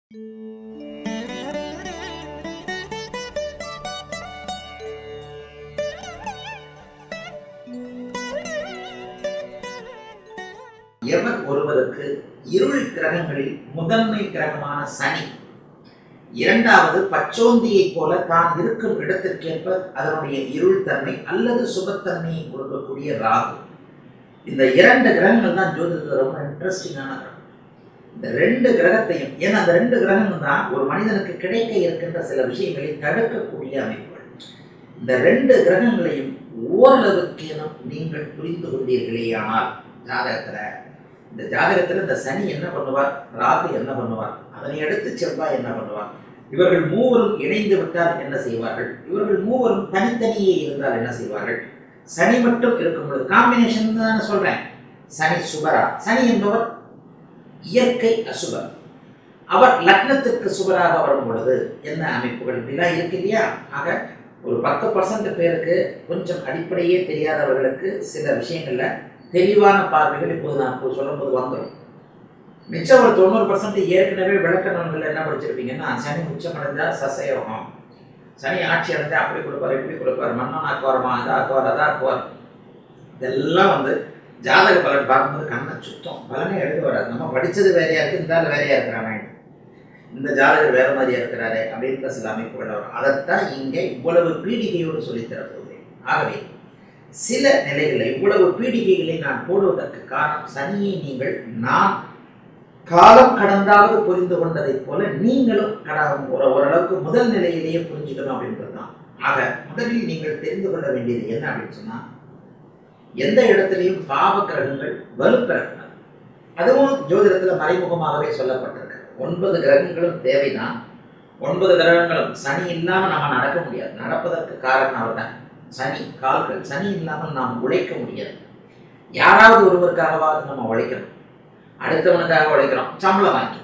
எவர் ஒருவருக்கு இருள் கிரகங்களில் முதன்மை கிரகமான சனி இரண்டாவது பச்சோந்தியைப் போல தான் இருக்கும் இடத்திற்கேற்ப அதனுடைய இருள் தன்மை அல்லது சுபத்தன்மையை கொடுக்கக்கூடிய ராகு இந்த இரண்டு கிரகங்கள் தான் ஜோதிடத்தில் ரொம்ப இன்ட்ரெஸ்டிங்கான கிரகம் இந்த ரெண்டு கிரகத்தையும் ஏன்னா அந்த ரெண்டு கிரகங்கள் தான் ஒரு மனிதனுக்கு கிடைக்க இருக்கின்ற சில விஷயங்களை தடுக்கக்கூடிய அமைப்புகள் இந்த ரெண்டு கிரகங்களையும் ஓரளவுக்கேனும் நீங்கள் புரிந்து கொண்டீர்களேயானால் ஜாதகத்துல இந்த ஜாதகத்துல இந்த சனி என்ன பண்ணுவார் ராகு என்ன பண்ணுவார் அதனை அடுத்து செவ்வாய் என்ன பண்ணுவார் இவர்கள் மூவரும் இணைந்து விட்டால் என்ன செய்வார்கள் இவர்கள் மூவரும் தனித்தனியே இருந்தால் என்ன செய்வார்கள் சனி மட்டும் இருக்கும் பொழுது காம்பினேஷன் தான் சொல்றேன் சனி சுபரா சனி என்பவர் இயற்கை அசுபர் அவர் லக்னத்திற்கு சுபராக வரும் பொழுது என்ன அமைப்புகள் இப்படிலாம் இருக்கு இல்லையா ஆக ஒரு பத்து பர்சன்ட் பேருக்கு கொஞ்சம் அடிப்படையே தெரியாதவர்களுக்கு சில விஷயங்கள்ல தெளிவான பார்வைகள் இப்போது நான் இப்போ சொல்லும்போது வந்துடும் மிச்சம் ஒரு தொண்ணூறு பர்சன்ட் ஏற்கனவே விளக்க நூல்கள் என்ன படிச்சிருப்பீங்கன்னா சனி உச்சமடைந்தா சசயோகம் சனி ஆட்சி அடைஞ்சா அப்படி கொடுப்பார் இப்படி கொடுப்பார் மன்னன் ஆக்குவாரமா அதை ஆக்குவார் அதை ஆக்குவார் இதெல்லாம் வந்து ஜாதக பலன் பார்க்கும்போது கண்ணை சுத்தம் பலனே எடுக்க வராது நம்ம படித்தது வேறையா இருக்கு இந்த ஆள் வேறையா இருக்கிறாங்க இந்த ஜாதகர் வேற மாதிரியா இருக்கிறாரு அப்படின்ற சில அமைப்புகள் வரும் அதைத்தான் இங்கே இவ்வளவு பீடிகையோடு சொல்லித்தர போகிறேன் ஆகவே சில நிலைகளில் இவ்வளவு பீடிகைகளை நான் போடுவதற்கு காரணம் சனியை நீங்கள் நான் காலம் கடந்தாவது புரிந்து கொண்டதைப் போல நீங்களும் கட- ஒரு ஓரளவுக்கு முதல் நிலையிலேயே புரிஞ்சுக்கணும் அப்படின்றது தான் ஆக முதலில் நீங்கள் தெரிந்து கொள்ள வேண்டியது என்ன அப்படின்னு சொன்னா எந்த இடத்துலையும் பாவ கிரகங்கள் வலுப்பிறக்கிறது அதுவும் ஜோதிடத்துல மறைமுகமாகவே சொல்லப்பட்டிருக்கு ஒன்பது கிரகங்களும் தேவைதான் ஒன்பது கிரகங்களும் சனி இல்லாமல் நம்ம நடக்க முடியாது நடப்பதற்கு காரணம் அவர்தான் சனி கால்கள் சனி இல்லாமல் நாம் உழைக்க முடியாது யாராவது ஒருவருக்காகவாவது நம்ம உழைக்கணும் அடுத்தவனுக்காக உழைக்கிறோம் சம்பளம் வாங்கிக்கிறோம்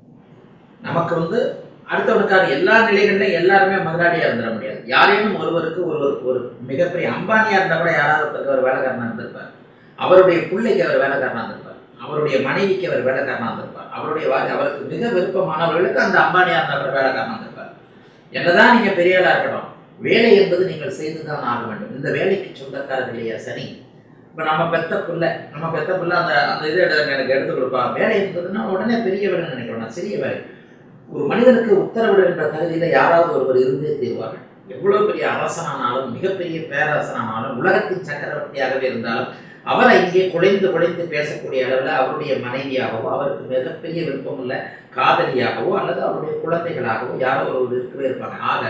நமக்கு வந்து அடுத்தவனுக்காக எல்லா நிலைகளிலும் எல்லாருமே முதலாளியா இருந்துட முடியாது யாரேனும் ஒருவருக்கு ஒருவர் ஒரு மிகப்பெரிய அம்பானியா இருந்தா கூட யாராவது ஒருத்தருக்கு அவர் வேலைக்காரனா இருந்திருப்பார் அவருடைய பிள்ளைக்கு அவர் வேலைக்காரனா இருந்திருப்பார் அவருடைய மனைவிக்கு அவர் வேலைக்காரனா இருந்திருப்பார் அவருடைய வா- அவருக்கு மிக விருப்பமானவர்களுக்கு அந்த அம்பானியா இருந்தா கூட வேலைக்காரனா இருந்திருப்பார் என்னதான் நீங்க பெரிய ஆளா இருக்கணும் வேலை என்பது நீங்கள் செய்துதான் ஆக வேண்டும் இந்த வேலைக்கு சொந்தக்காரர் இல்லையா சனி இப்போ நம்ம பெத்த பிள்ளை நம்ம பெத்த பிள்ளை அந்த அந்த இது எடு- எனக்கு எடுத்து கொடுப்பா வேலை இருந்ததுன்னா உடனே பெரிய வேலைன்னு நினைக்கிறோம் நான் சிறிய வேலை ஒரு மனிதனுக்கு உத்தரவிடுகின்ற தகுதியில யாராவது ஒருவர் இருந்தே தீர்வார்கள் எவ்வளவு பெரிய அரசனானாலும் மிகப்பெரிய பேரரசனானாலும் உலகத்தின் சக்கரவர்த்தியாகவே இருந்தாலும் அவரை இங்கே குலைந்து குலைந்து பேசக்கூடிய அளவில் அவருடைய மனைவியாகவோ அவருக்கு மிகப்பெரிய விருப்பமுள்ள காதலியாகவோ அல்லது அவருடைய குழந்தைகளாகவோ யாரோ ஒருவர் இருக்கவே இருப்பாங்க ஆக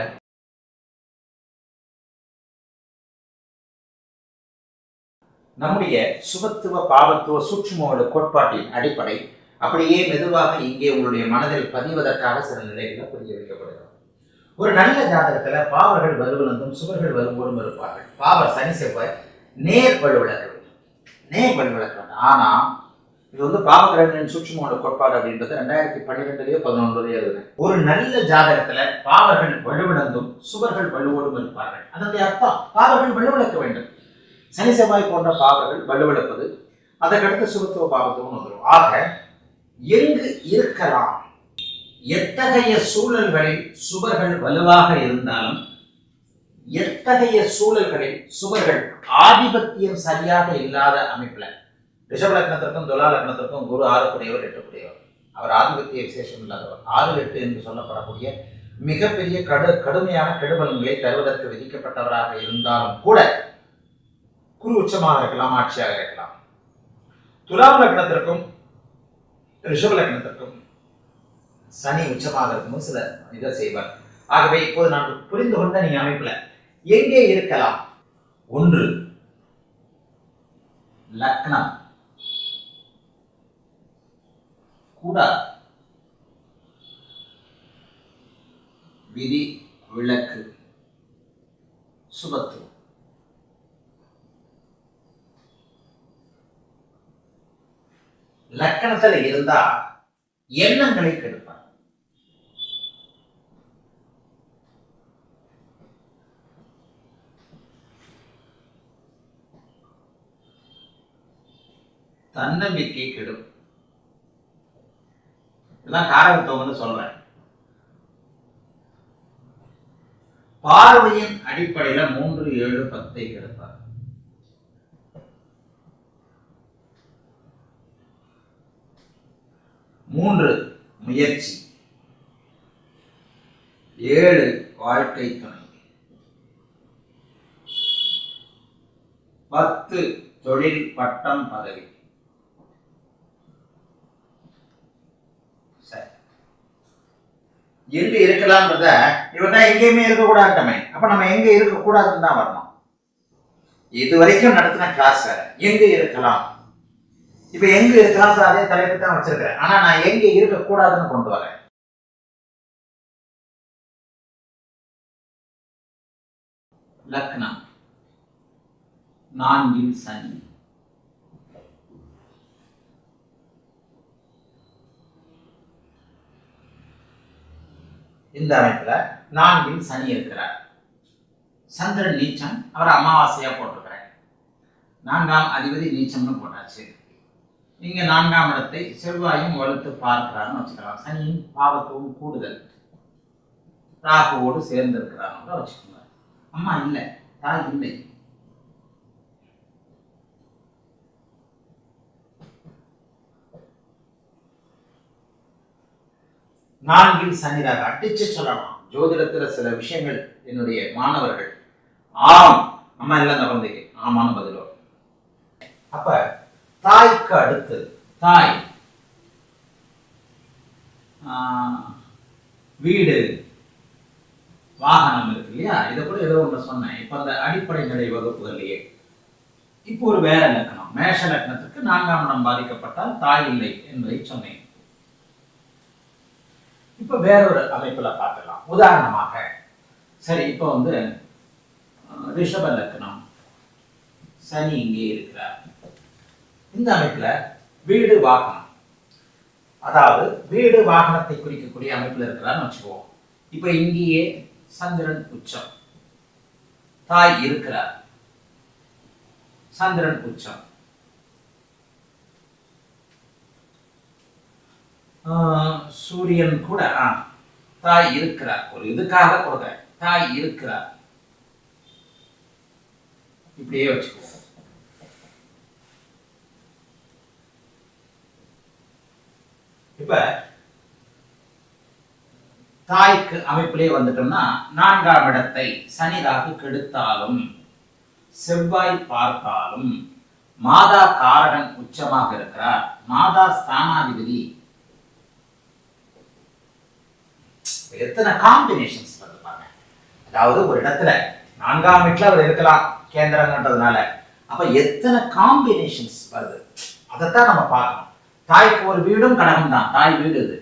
நம்முடைய சுபத்துவ பாவத்துவ சூட்சுமோட கோட்பாட்டின் அடிப்படை அப்படியே மெதுவாக இங்கே உங்களுடைய மனதில் பதிவதற்காக சில நிலைகளில் புரிய வைக்கப்படுகிறது ஒரு நல்ல ஜாதகத்துல பாவர்கள் வலுவிழந்தும் சுவர்கள் வலுவோடும் இருப்பார்கள் பாவர் சனி செவ்வாய் நேர் வலுவிழக்க வேண்டும் நேர் வலுவிழக்க வேண்டும் ஆனா இது வந்து பாவகிரகங்களின் சூட்சுமோட கோட்பாடு அப்படின்றது ரெண்டாயிரத்தி பன்னிரெண்டுலயோ பதினொன்றுலயோ எழுதுனேன் ஒரு நல்ல ஜாதகத்துல பாவர்கள் வலுவிழந்தும் சுவர்கள் வலுவோடும் இருப்பார்கள் அதனுடைய அர்த்தம் பாவர்கள் வலுவிழக்க வேண்டும் சனி செவ்வாய் போன்ற பாவர்கள் வலுவிழப்பது அதற்கடுத்து சுபத்துவ பாவத்துவம் வந்துடும் ஆக எங்கு இருக்கலாம் எத்தகைய சூழல்களில் சுவர்கள் வலுவாக இருந்தாலும் எத்தகைய சூழல்களில் சுவர்கள் ஆதிபத்தியம் சரியாக இல்லாத அமைப்புல ரிஷப லக்னத்திற்கும் துலா லக்னத்திற்கும் குரு ஆறுக்குடையவர் எட்டுக்குடையவர் அவர் ஆதிபத்திய விசேஷம் இல்லாதவர் ஆறு எட்டு என்று சொல்லப்படக்கூடிய மிகப்பெரிய கடு கடுமையான கெடுபலன்களை தருவதற்கு விதிக்கப்பட்டவராக இருந்தாலும் கூட குரு உச்சமாக இருக்கலாம் ஆட்சியாக இருக்கலாம் துலாம் லக்னத்திற்கும் ரிஷப லக்னத்திற்கும் சனி உச்சமாக இருக்கும் சில இதை செய்வார் ஆகவே இப்போது நான் புரிந்து கொண்ட நீ அமைப்புல எங்கே இருக்கலாம் ஒன்று லக்னம் கூடாது விதி விளக்கு சுபத்துவம் லக்கணத்துல இருந்தா எண்ணங்களை கெடுப்பார் தன்னம்பிக்கை கெடும் இதெல்லாம் காரகத்துவம்னு சொல்றேன் பார்வையின் அடிப்படையில மூன்று ஏழு பத்தை கெடுப்பார் மூன்று முயற்சி ஏழு வாழ்க்கை துணை பத்து தொழில் பட்டம் பதவி சரி எங்க இருக்கலாம்ன்றத இவன் தான் எங்கேயுமே இருக்கக்கூடாதுட்டமே அப்ப நம்ம எங்க இருக்கக்கூடாதுன்னு தான் வரணும் இது வரைக்கும் நடத்தின கிளாஸ் வேற எங்க இருக்கலாம் இப்ப எங்க இருக்கலாம்ன்ற அதே தலைப்பு தான் வச்சிருக்கிறேன் ஆனா நான் எங்க இருக்கக்கூடாதுன்னு கொண்டு வரேன் லக்னம் நான்கில் சனி இந்த அமைப்புல நான்கில் சனி இருக்கிறார் சந்திரன் நீச்சம் அவர் அமாவாசையா போட்டிருக்கிறேன் நான்காம் அதிபதி நீச்சம்னு போட்டாச்சு இங்க நான்காம் இடத்தை செவ்வாயும் வலுத்து பார்க்கிறான்னு வச்சுக்கலாம் சனியின் பாவத்துவம் கூடுதல் ராகுவோடு சேர்ந்து இருக்கிறாங்க வச்சுக்கோங்க அம்மா இல்லை தாய் இல்லை நான்கில் சனிராக அடிச்சு சொல்லலாம் ஜோதிடத்துல சில விஷயங்கள் என்னுடைய மாணவர்கள் ஆம் அம்மா எல்லாம் குழந்தைக்கு ஆமான பதிலோ அப்ப தாய்க்கு அடுத்து தாய் ஆஹ், வீடு வாகனம் இருக்கு இல்லையா இதை கூட ஏதோ ஒன்று சொன்னேன் இப்போ அந்த அடிப்படை நிலை வகுப்புகள்லையே இப்போ ஒரு வேற லக்னம் மேஷ லக்னத்துக்கு நான்காம் இடம் பாதிக்கப்பட்டால் தாய் இல்லை என்பதை சொன்னேன் இப்போ வேறொரு அமைப்புல பார்க்கலாம் உதாரணமாக சரி இப்போ வந்து அஹ், ரிஷப லக்னம் சனி இங்கே இருக்கிறார் இந்த அமைப்புல வீடு வாகனம் அதாவது வீடு வாகனத்தை குறிக்கக்கூடிய அமைப்புல இருக்கிறான்னு வச்சுக்குவோம் இப்போ இங்கேயே சந்திரன் உச்சம் தாய் இருக்கிறார் சந்திரன் உச்சம் ஆஹ் சூரியன் கூட ஆ, தாய் இருக்கிறார் ஒரு இதுக்காக கொடுக்குறேன் தாய் இருக்கிறார் இப்படியே வச்சுக்குவோம் இப்ப தாய்க்கு அமைப்பிலே வந்துட்டோம்னா நான்காம் இடத்தை சனி ராகு கெடுத்தாலும் செவ்வாய் பார்த்தாலும் மாதா காரகன் உச்சமாக இருக்கிறார் மாதா ஸ்தானாதிபதி எத்தனை காம்பினேஷன்ஸ் வருது பாருங்க அதாவது ஒரு இடத்துல நான்காம் வீட்டுல அவர் இருக்கலாம் கேந்திரங்கன்றதுனால அப்ப எத்தனை காம்பினேஷன்ஸ் வருது அதைத்தான் நம்ம பார்க்கணும் தாய்க்கு ஒரு வீடும் கடகம் தான் தாய் வீடு இது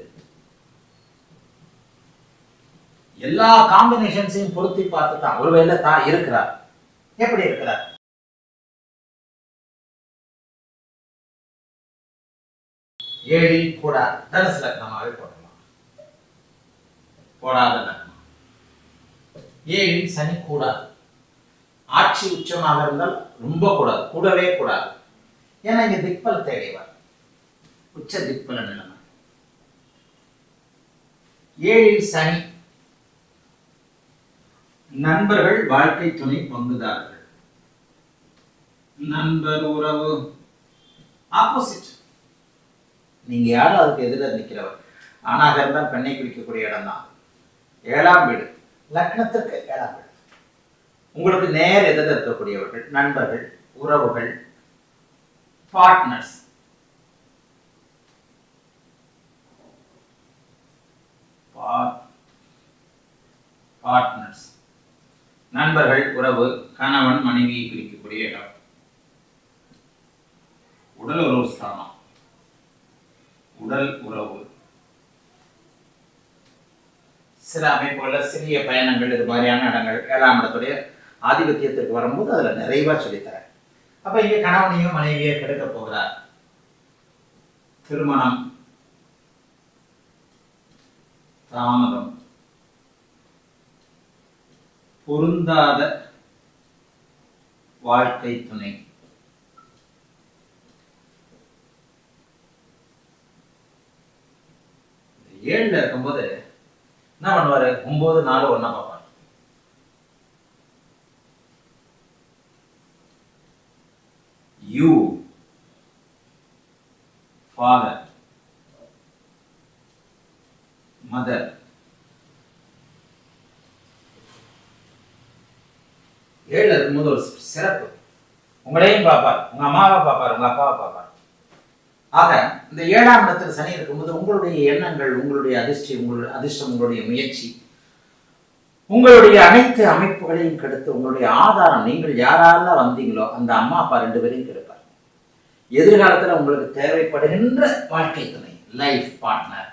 எல்லா காம்பினேஷன்ஸையும் பொருத்தி பார்த்து தான் ஒருவேளை தாய் இருக்கிறார் எப்படி இருக்கிறார் ஏழில் கூடாது தனுசு லக்னமாகவே போடலாம் போடாத லக்னம் ஏழில் சனி கூடாது ஆட்சி உச்சமாக இருந்தால் ரொம்ப கூடாது கூடவே கூடாது ஏன்னா இங்க திக்பல தேவைவர் உச்ச திக்பல நிலைமை ஏழில் சனி நண்பர்கள் வாழ்க்கை துணை பங்குதாரர்கள் நண்பர் உறவு ஆப்போசிட் நீங்க யாரும் அதுக்கு எதிராக நிக்கிறவர் ஆணாக இருந்தால் பெண்ணை குறிக்கக்கூடிய இடம் தான் ஏழாம் வீடு லக்னத்திற்கு ஏழாம் வீடு உங்களுக்கு நேர் எதிர இருக்கக்கூடியவர்கள் நண்பர்கள் உறவுகள் பார்ட்னர்ஸ் பார்ட்னர்ஸ் நண்பர்கள் உறவு கணவன் மனைவியை குறிக்கக்கூடிய இடம் உடல் உறவு ஸ்தானம் உடல் உறவு சில அமைப்புகள்ல சிறிய பயணங்கள் இது மாதிரியான இடங்கள் ஏழாம் இடத்துடைய ஆதிபத்தியத்திற்கு வரும்போது அதுல நிறைவா சொல்லித்தரேன் அப்ப இங்க கணவனையும் மனைவியை கெடுக்க போகிறார் திருமணம் தாமதம் பொருந்தாத வாழ்க்கை துணை ஏழுல இருக்கும்போது என்ன பண்ணுவாரு ஒன்பது நாலு ஒண்ணா பார்ப்பார் யூ ஃபாதர் மதர் ஏழுல இருக்கும்போது ஒரு சிறப்பு உங்களையும் பார்ப்பார் உங்க அம்மாவை பார்ப்பார் உங்க அப்பாவை பார்ப்பார் ஆக இந்த ஏழாம் இடத்துல சனி இருக்கும்போது உங்களுடைய எண்ணங்கள் உங்களுடைய அதிர்ஷ்டி உங்களுடைய அதிர்ஷ்டம் உங்களுடைய முயற்சி உங்களுடைய அனைத்து அமைப்புகளையும் கெடுத்து உங்களுடைய ஆதாரம் நீங்கள் யாரால வந்தீங்களோ அந்த அம்மா அப்பா ரெண்டு பேரையும் கெடுப்பார் எதிர்காலத்துல உங்களுக்கு தேவைப்படுகின்ற வாழ்க்கை துணை லைஃப் பார்ட்னர்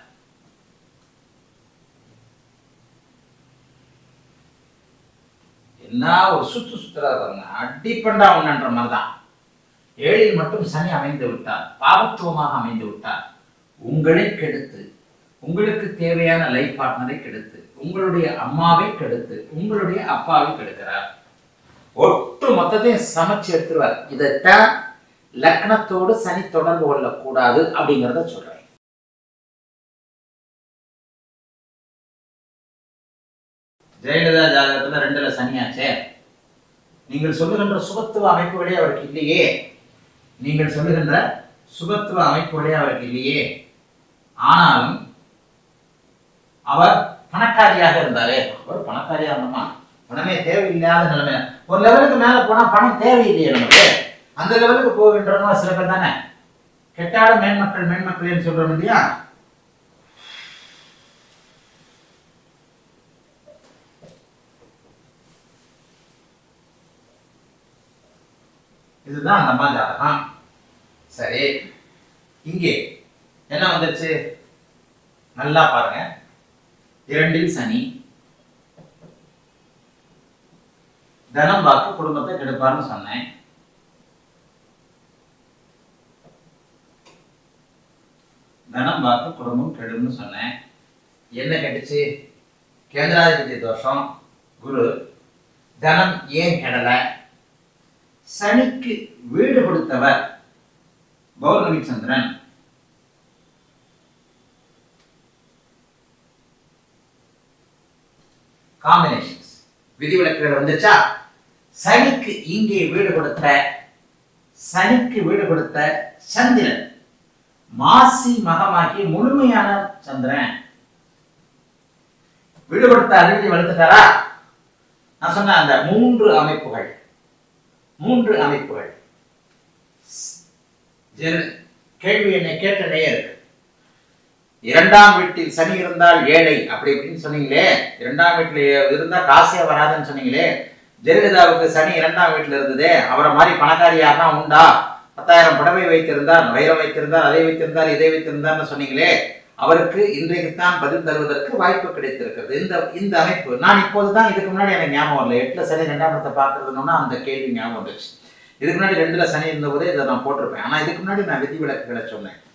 என்ன ஒரு சுத்து சுத்துறாருங்க அடிப்பண்டா ஒன்றுன்ற மாதிரி தான் ஏழில் மட்டும் சனி அமைந்து விட்டார் பாவத்துவமாக அமைந்து விட்டார் உங்களை கெடுத்து உங்களுக்கு தேவையான லைஃப் பார்ட்னரை கெடுத்து உங்களுடைய அம்மாவை கெடுத்து உங்களுடைய அப்பாவை கெடுக்கிறார் ஒட்டு மொத்தத்தையும் சமைச்சு எடுத்துருவார் இதைத்தான் லக்னத்தோடு சனி தொடர்பு கொள்ளக்கூடாது அப்படிங்கிறத சொல்றேன் ஜெயலலிதா ஜாதகத்துல ரெண்டுல சனியாச்சே நீங்கள் சொல்லுகின்ற சுபத்துவ அமைப்புகளே அவருக்கு இல்லையே நீங்கள் சொல்லுகின்ற சுபத்துவ அமைப்புகளே அவருக்கு இல்லையே ஆனாலும் அவர் பணக்காரியாக இருந்தாரே அவர் பணக்காரியா இருந்தோமா பணமே தேவையில்லாத நிலைமை ஒரு லெவலுக்கு மேல போனா பணம் தேவையில்லையே நமக்கு அந்த லெவலுக்கு போகின்றவங்க சில பேர் தானே கெட்டாட மேன்மக்கள் மேன்மக்கள்னு சொல்றோம் இல்லையா இதுதான் அந்த அம்மா ஜாதகம் சரி இங்கே என்ன வந்துருச்சு நல்லா பாருங்க இரண்டில் சனி தனம் வாக்கு குடும்பத்தை கெடுப்பார்னு சொன்னேன் தனம் வாக்கு குடும்பம் கெடும்னு சொன்னேன் என்ன கெட்டுச்சு கேந்திராதிபதி தோஷம் குரு தனம் ஏன் கெடலை சனிக்கு வீடு கொடுத்தவர் பௌர்ணமி சந்திரன் காம்பினேஷன்ஸ் விதிவிலக்குகள் வந்துச்சா சனிக்கு இங்கே வீடு கொடுத்த சனிக்கு வீடு கொடுத்த சந்திரன் மாசி மகமாகி முழுமையான சந்திரன் வீடு கொடுத்த அதிபதி வளர்த்துட்டாரா நான் சொன்ன அந்த மூன்று அமைப்புகள் மூன்று அமைப்புகள் ஜென- கேள்வி என்னை கேட்ட நேயர் இரண்டாம் வீட்டில் சனி இருந்தால் ஏழை அப்படி இப்படின்னு சொன்னீங்களே இரண்டாம் வீட்டில் இருந்தா காசே வராதுன்னு சொன்னீங்களே ஜெயலலிதாவுக்கு சனி இரண்டாம் வீட்டில் இருந்ததே அவரை மாதிரி பணக்காரி யாருன்னா உண்டா பத்தாயிரம் புடவை வைத்திருந்தார் வைரம் வைத்திருந்தார் அதை வைத்திருந்தார் இதை வைத்திருந்தார்னு சொன்னீங்களே அவருக்கு இன்றைக்கு தான் பதில் தருவதற்கு வாய்ப்பு கிடைத்திருக்கிறது இந்த இந்த அமைப்பு நான் இப்போதுதான் இதுக்கு முன்னாடி எனக்கு ஞாபகம் வரல எட்டுல சனி ரெண்டாம் இடத்தை பார்க்கறதுன்னா அந்த கேள்வி ஞாபகம் வந்துச்சு இதுக்கு முன்னாடி ரெண்டுல சனி இருந்தபோதே இதை நான் போட்டிருப்பேன் ஆனா இதுக்கு முன்னாடி நான் விதி விலக்குகளை சொன்னேன்